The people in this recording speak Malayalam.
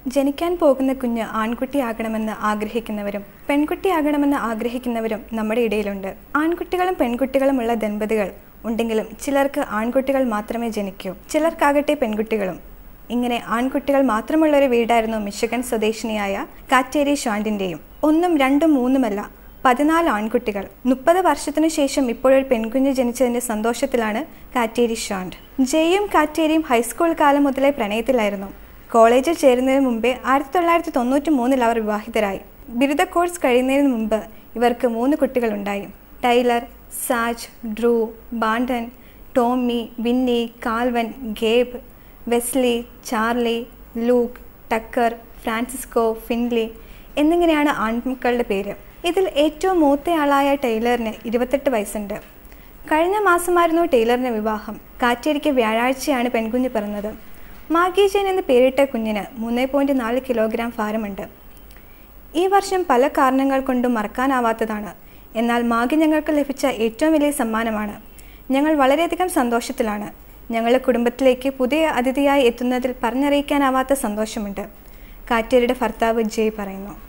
ജനിക്കാൻ പോകുന്ന കുഞ്ഞ് ആൺകുട്ടിയാകണമെന്ന് ആഗ്രഹിക്കുന്നവരും പെൺകുട്ടിയാകണമെന്ന് ആഗ്രഹിക്കുന്നവരും നമ്മുടെ ഇടയിലുണ്ട് ആൺകുട്ടികളും പെൺകുട്ടികളുമുള്ള ദമ്പതികൾ ഉണ്ടെങ്കിലും ചിലർക്ക് ആൺകുട്ടികൾ മാത്രമേ ജനിക്കൂ ചിലർക്കാകട്ടെ പെൺകുട്ടികളും ഇങ്ങനെ ആൺകുട്ടികൾ മാത്രമുള്ള ഒരു വീടായിരുന്നു മിഷിഗൺ സ്വദേശിനിയായ കാറ്റേരി ഷാൻഡിൻ്റെയും ഒന്നും രണ്ടും മൂന്നുമല്ല പതിനാല് ആൺകുട്ടികൾ മുപ്പത് വർഷത്തിനു ശേഷം ഇപ്പോഴൊരു പെൺകുഞ്ഞ് ജനിച്ചതിന്റെ സന്തോഷത്തിലാണ് കാറ്റേരി ഷാൻഡ് ജയും കാറ്റേരിയും ഹൈസ്കൂൾ കാലം മുതലേ പ്രണയത്തിലായിരുന്നു കോളേജിൽ ചേരുന്നതിന് മുമ്പേ ആയിരത്തി തൊള്ളായിരത്തി തൊണ്ണൂറ്റി മൂന്നിൽ അവർ വിവാഹിതരായി ബിരുദ കോഴ്സ് കഴിയുന്നതിന് മുമ്പ് ഇവർക്ക് മൂന്ന് കുട്ടികളുണ്ടായി Tyler Sage Drew Brandon Tommy Vinnie Calvin Gabe Wesley Charlie Luke Tucker Francisco Finley എന്നിങ്ങനെയാണ് ആൺമക്കളുടെ പേര് ഇതിൽ ഏറ്റവും മൂത്തയാളായ ടൈലറിന് ഇരുപത്തെട്ട് വയസ്സുണ്ട് കഴിഞ്ഞ മാസമായിരുന്നു ടൈലറിന്റെ വിവാഹം കാറ്റേരിക്ക് വ്യാഴാഴ്ചയാണ് പെൺകുഞ്ഞ് പിറന്നത് മാഗി ജെയിൻ എന്ന് പേരിട്ട കുഞ്ഞിന് മൂന്ന് പോയിന്റ് നാല് കിലോഗ്രാം ഭാരമുണ്ട് ഈ വർഷം പല കാരണങ്ങൾ കൊണ്ടും മറക്കാനാവാത്തതാണ് എന്നാൽ മാഗി ഞങ്ങൾക്ക് ലഭിച്ച ഏറ്റവും വലിയ സമ്മാനമാണ് ഞങ്ങൾ വളരെയധികം സന്തോഷത്തിലാണ് ഞങ്ങളുടെ കുടുംബത്തിലേക്ക് പുതിയ അതിഥിയായി എത്തുന്നതിൽ പറഞ്ഞറിയിക്കാനാവാത്ത സന്തോഷമുണ്ട് കാറ്റേരിയുടെ ഭർത്താവ് ജയ് പറയുന്നു